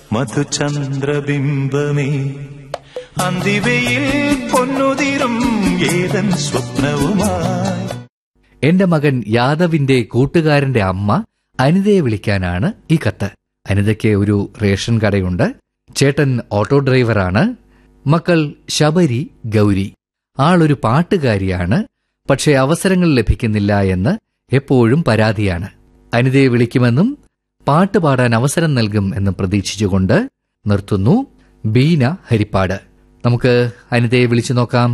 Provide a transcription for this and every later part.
മധുചന്ദ്രബിംബമേ അന്തിവയിൽ പൊന്നുതിരും ഏതൻ സ്വപ്നവുമായി എന്റെ മകൻ യാദവിന്റെ കൂട്ടുകാരന്റെ അമ്മ അനിതയെ വിളിക്കാനാണ് ഈ കത്ത് അനിതയ്ക്ക് ഒരു റേഷൻ കടയുണ്ട് ചേട്ടൻ ഓട്ടോ ഡ്രൈവറാണ് മക്കൾ ശബരി ഗൗരി ആളൊരു പാട്ടുകാരിയാണ് പക്ഷേ അവസരങ്ങൾ ലഭിക്കുന്നില്ല എന്ന് എപ്പോഴും പരാതിയാണ് അനിതയെ വിളിക്കുമെന്നും പാട്ട് പാടാൻ അവസരം നൽകും എന്നും പ്രതീക്ഷിച്ചുകൊണ്ട് നിർത്തുന്നു ബീന ഹരിപ്പാട് നമുക്ക് അനിതയെ വിളിച്ചു നോക്കാം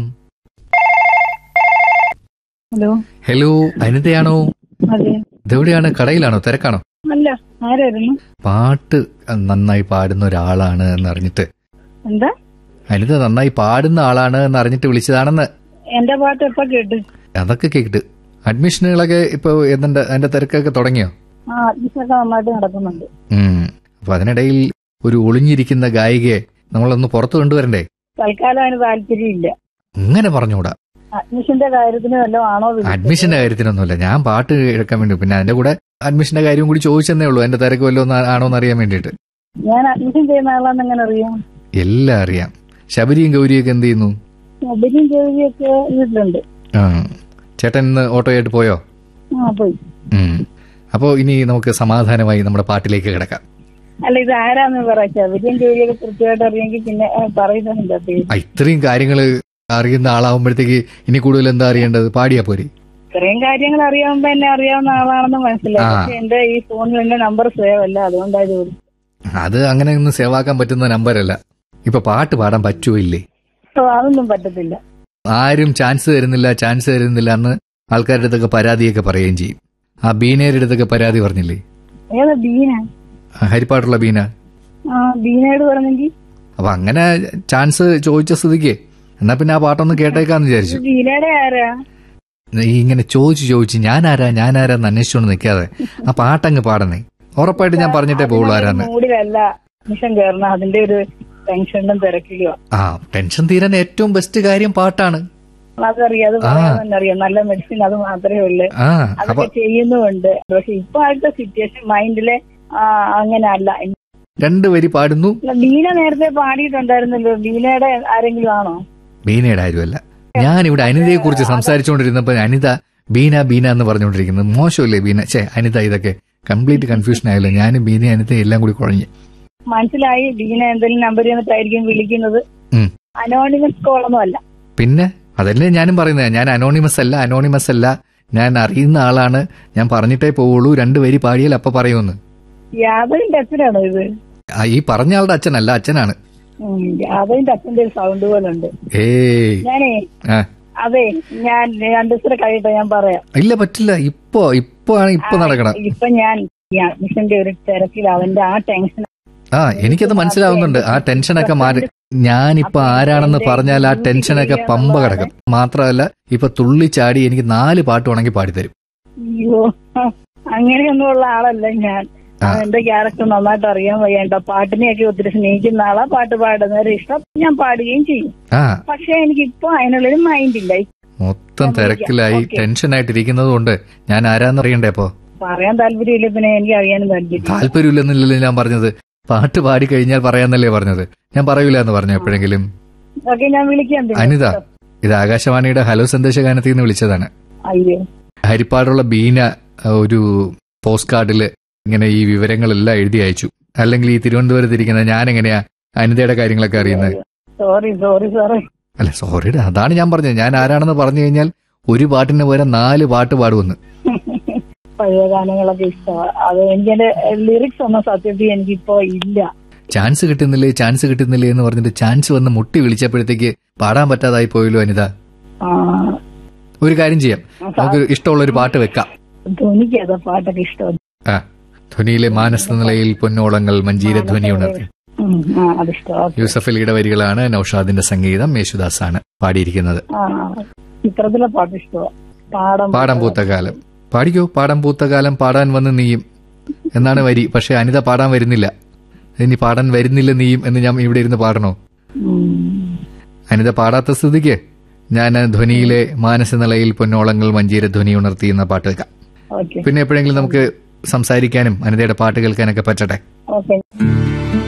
ഹലോ ഹലോ അനിതയാണോ അതെ ഇതെവിടെയാണ് കടയിലാണോ തിരക്കാണോ അല്ല ആരായിരുന്നു പാട്ട് നന്നായി പാടുന്ന ഒരാളാണ് എന്ന് അറിഞ്ഞിട്ട് എന്താ അനിത നന്നായി പാടുന്ന ആളാണ് എന്ന് അറിഞ്ഞിട്ട് വിളിച്ചതാണെന്ന് എന്റെ പാട്ട് എപ്പ കേട്ട് അതൊക്കെ കേട്ട് അഡ്മിഷനുകളൊക്കെ ഇപ്പൊ എന്തുണ്ട് അതിന്റെ തിരക്കൊക്കെ തുടങ്ങിയോ ആ അഡ്മിഷനൊക്കെ നന്നായിട്ട് നടക്കുന്നുണ്ട് ഉം അപ്പൊ അതിനിടയിൽ ഒരു ഒളിഞ്ഞിരിക്കുന്ന ഗായികയെ നമ്മളൊന്ന് പുറത്തു കൊണ്ടുവരണ്ടേ തൽക്കാലം അതിന് താല്പര്യമില്ല ഇങ്ങനെ പറഞ്ഞുകൂടാ അഡ്മിഷന്റെ കാര്യത്തിന് വല്ലതും ആണോ വിളിച്ചത്? അഡ്മിഷന്റെ കാര്യത്തിനൊന്നുമില്ല ഞാൻ പാട്ട് കേൾക്കാൻ വേണ്ടി പിന്നെ അതിന്റെ കൂടെ അഡ്മിഷന്റെ കാര്യം കൂടി ചോദിച്ചെന്നേ ഉള്ളൂ എന്റെ തിരക്ക് വല്ലതും ആണോ എന്ന് അറിയാൻ വേണ്ടിയിട്ട് ഞാൻ അഡ്മിഷൻ ചെയ്യുന്ന ആളാന്ന് എങ്ങനെ അറിയാം എല്ലാം അറിയാം ശബരിയും ഗൗരിയൊക്കെ എന്ത് ചെയ്യുന്നു മൊബൈലും ജോലിയൊക്കെ വീട്ടിലുണ്ട് ആ ചേട്ടൻ ഇന്ന് ഓട്ടോയായിട്ട് പോയോ ആ പോയി ഉം. അപ്പോ ഇനി നമുക്ക് സമാധാനമായി നമ്മുടെ പാട്ടിലേക്ക് കിടക്കാം അല്ല ഇത് ആരാന്ന് പറയാ ശബരിയും ജോലിയൊക്കെ കൃത്യമായിട്ട് അറിയാമെങ്കിൽ പിന്നെ ആ, പറയുന്നതിന്റെ പേര് ആ, ഇത്രയും കാര്യങ്ങൾ അറിയുന്ന ആളാവുമ്പോഴത്തേക്ക് ഇനി കൂടുതൽ എന്താ അറിയേണ്ടത് പാടിയാ പോരെ ഇത്രയും കാര്യങ്ങൾ അറിയാവുമ്പോ എന്നെ അറിയാവുന്ന ആളാണെന്ന് മനസ്സിലായി ആ. പക്ഷെ എന്റെ ഈ ഫോണിൽ എന്റെ നമ്പർ സേവ് അല്ല അതുകൊണ്ടാണ് ജോലി അത് അങ്ങനെ ഒന്നും സേവാക്കാൻ പറ്റുന്ന നമ്പരല്ല ഇപ്പൊ പാട്ട് പാടാൻ പറ്റുമോ ഇല്ലേ ഓ അതൊന്നും പറ്റത്തില്ല ആരും ചാൻസ് തരുന്നില്ല ചാൻസ് തരുന്നില്ല എന്ന് ആൾക്കാരുടെ അടുത്തൊക്കെ പരാതിയൊക്കെ പറയുകയും ചെയ്യും ആ ബീനയുടെ അടുത്തൊക്കെ പരാതി പറഞ്ഞില്ലേ ഏതാ ബീന ആ, ഹരിപ്പാട്ടുള്ള ബീന ആ ബീനയോട് പറഞ്ഞെങ്കിൽ അപ്പൊ അങ്ങനെ ചാൻസ് ചോദിച്ച സ്ഥിതിക്ക് എന്നാ പിന്നെ ആ പാട്ടൊന്ന് കേട്ടേക്കാന്ന് വിചാരിച്ചു ബീനയുടെ ആരാ ഈ ഇങ്ങനെ ചോദിച്ചു ചോദിച്ച് ഞാനാരാ ഞാനാരാന്ന് അന്വേഷിച്ചോണ്ട് നിൽക്കാതെ ആ പാട്ടങ്ങ് പാടണേ ഉറപ്പായിട്ട് ഞാൻ പറഞ്ഞിട്ടേ പോകുള്ളൂ ആരാന്ന് മൂഡിലല്ല മിഷൻ കയറണം അതിന്റെ ഒരു ടെൻഷനും തിരക്കിലോ ആ ടെൻഷൻ തീരാൻ ഏറ്റവും ബെസ്റ്റ് കാര്യം പാട്ടാണ് അതറിയാം അത് പറയാൻ തന്നെ അറിയാം നല്ല മെഡിസിൻ അത് മാത്രമേ ഉള്ളൂ ആ അപ്പൊ അതൊക്കെ ചെയ്യുന്നുമുണ്ട് പക്ഷെ ഇപ്പൊ ആയിട്ട് സിറ്റുവേഷൻ മൈൻഡിലെ അങ്ങനെ അല്ല രണ്ട് വരി പാടുന്നു അല്ല, ബീന നേരത്തെ പാടിയിട്ടുണ്ടായിരുന്നല്ലോ ബീനയുടെ ആരെങ്കിലും ആണോ ബീനയുടെ ആരുമല്ല ഞാൻ ഇവിടെ അനിതയെ കുറിച്ച് സംസാരിച്ചുകൊണ്ടിരുന്നപ്പോ അനിത ബീന ബീന എന്ന് പറഞ്ഞുകൊണ്ടിരിക്കുന്നത് മോശമല്ലേ ബീന ഛേ അനിത ഇതൊക്കെ കംപ്ലീറ്റ് കൺഫ്യൂഷൻ ആയല്ലോ ഞാനും ബീന അനിത എല്ലാം കൂടി കുഴഞ്ഞു മനസ്സിലായി ബീന എന്തെങ്കിലും നമ്പർ ചെയ്തിട്ടായിരിക്കും വിളിക്കുന്നത് ഉം. അനോണിമസ് കോളൊന്നും അല്ല പിന്നെ അതല്ലേ ഞാനും പറയുന്നത് ഞാൻ അനോണിമസ് അല്ല അനോണിമസ് അല്ല ഞാൻ അറിയുന്ന ആളാണ് ഞാൻ പറഞ്ഞിട്ടേ പോവുള്ളൂ രണ്ട് വരി പാടിയാൽ അപ്പൊ പറയുമെന്ന് യാദവിന്റെ അച്ഛനാണോ ഇത് ആ, ഈ പറഞ്ഞ ആളുടെ അച്ഛനല്ല അച്ഛനാണ് ഉം, യാദവിന്റെ അച്ഛന്റെ ഒരു സൗണ്ട് പോലെ ഉണ്ട് ഏയ് ഞാനേ ആ അതെ ഞാൻ രണ്ടു ദിവസം കഴിയട്ടെ ഞാൻ പറയാം ഇല്ല പറ്റില്ല ഇപ്പോ ഇപ്പോ ആണ് ഇപ്പൊ നടക്കണം ഇപ്പൊ ഞാൻ ഈ അഡ്മിഷന്റെ ഒരു തിരക്കിൽ അവന്റെ ആ ടെൻഷൻ ആ എനിക്കത് മനസ്സിലാവുന്നുണ്ട് ആ ടെൻഷനൊക്കെ മാറി ഞാനിപ്പോ ആരാണെന്ന് പറഞ്ഞാൽ ആ ടെൻഷനൊക്കെ പമ്പ കിടക്കും മാത്രമല്ല ഇപ്പൊ തുള്ളി ചാടി എനിക്ക് നാല് പാട്ട് വേണമെങ്കിൽ പാടിത്തരും അയ്യോ അങ്ങനെയൊന്നുമുള്ള ആളല്ല ഞാൻ ആ. എന്റെ ക്യാരക്ടർ നന്നായിട്ട് അറിയാൻ വയ്യണ്ട പാട്ടിനെയൊക്കെ ഒത്തിരി സ്നേഹിക്കുന്ന ആളാ പാട്ട് പാടുന്നവരെ ഇഷ്ടം ഞാൻ പാടുകയും ചെയ്യും ആ പക്ഷെ എനിക്ക് ഇപ്പൊ അതിനുള്ളൊരു മൈൻഡ് ഇല്ല മൊത്തം തിരക്കിലായി ഓക്കേ. ടെൻഷനായിട്ടിരിക്കുന്നത് കൊണ്ട് ഞാൻ ആരാന്ന് അറിയണ്ടേ അപ്പോ പറയാൻ താല്പര്യമില്ല പിന്നെ എനിക്ക് അറിയാനും താല്പര്യം താല്പര്യമില്ലെന്നില്ലല്ലോ ഞാൻ പറഞ്ഞത് പാട്ട് പാടി കഴിഞ്ഞാൽ പറയാന്നല്ലേ പറഞ്ഞത് ഞാൻ പറയൂല എന്ന് പറഞ്ഞു എപ്പോഴെങ്കിലും ഓക്കെ ഞാൻ വിളിക്കാം പിന്നെ. അനിത ഇത് ആകാശവാണിയുടെ ഹലോ സന്ദേശഗാനത്തിൽ നിന്ന് വിളിച്ചതാണ് അയ്യോ ഹരിപ്പാടുള്ള ബീന ആ, ഒരു പോസ്റ്റ് കാർഡില് ഇങ്ങനെ ഈ വിവരങ്ങളെല്ലാം എഴുതി അയച്ചു അല്ലെങ്കിൽ ഈ തിരുവനന്തപുരത്ത് ഇരിക്കുന്ന ഞാൻ എങ്ങനെയാ അനിതയുടെ കാര്യങ്ങളൊക്കെ അറിയുന്നത് സോറി സോറി സോറി അല്ല സോറിയുടെ അതാണ് ഞാൻ പറഞ്ഞത് ഞാൻ ആരാണെന്ന് പറഞ്ഞു കഴിഞ്ഞാൽ ഒരു പാട്ടിന് പകരം നാല് പാട്ട് പാടുമെന്ന് പഴയ ഗാനങ്ങളൊക്കെ ഇഷ്ടമാണ് അത് എനിക്കെന്റെ ലിറിക്സ് ഒന്നും സത്യത്തിൽ എനിക്കിപ്പോ ഇല്ല ചാൻസ് കിട്ടുന്നില്ലേ ചാൻസ് കിട്ടുന്നില്ലേ എന്ന് പറഞ്ഞിട്ട് ചാൻസ് വന്ന് മുട്ടി വിളിച്ചപ്പോഴത്തേക്ക് പാടാൻ പറ്റാതായി പോയല്ലോ അനിത ആ, ഒരു കാര്യം ചെയ്യാം നമുക്ക് ഇഷ്ടമുള്ള ഒരു പാട്ട് വെക്കാം ധ്വനിക്ക് അത് പാട്ടൊക്കെ ഇഷ്ടം ആ ധ്വനിയിലെ മാനസ നിലയിൽ പൊന്നോളങ്ങൾ മഞ്ജീര ധ്വനി ഉണർത്തി ഉം, ആ അതിഷ്ടം യൂസഫ് അലിയുടെ വരികളാണ് നൌഷാദിന്റെ സംഗീതം യേശുദാസ് ആണ് പാടിയിരിക്കുന്നത് ആ ചിത്രത്തിലെ പാട്ട് ഇഷ്ടമാണ് പാടം പാടാൻ പൂത്ത കാലം പാടിക്കോ പാടാൻ പൂത്ത കാലം പാടാൻ വന്ന് നീയും എന്നാണ് വരി പക്ഷെ അനിത പാടാൻ വരുന്നില്ല ഇനി പാടാൻ വരുന്നില്ല നീയും എന്ന് ഞാൻ ഇവിടെ ഇരുന്ന് പാടണോ ഉം. അനിത പാടാത്ത സ്ഥിതിക്ക് ഞാൻ ധ്വനിയിലെ മാനസനിലയിൽ പൊന്നോളങ്ങൾ മഞ്ചീര ധ്വനി ഉണർത്തി എന്ന പാട്ട് വെക്കാം ഓക്കെ പിന്നെ എപ്പോഴെങ്കിലും നമുക്ക് സംസാരിക്കാനും അനിതയുടെ പാട്ട് കേൾക്കാനൊക്കെ പറ്റട്ടെ ഓക്കെ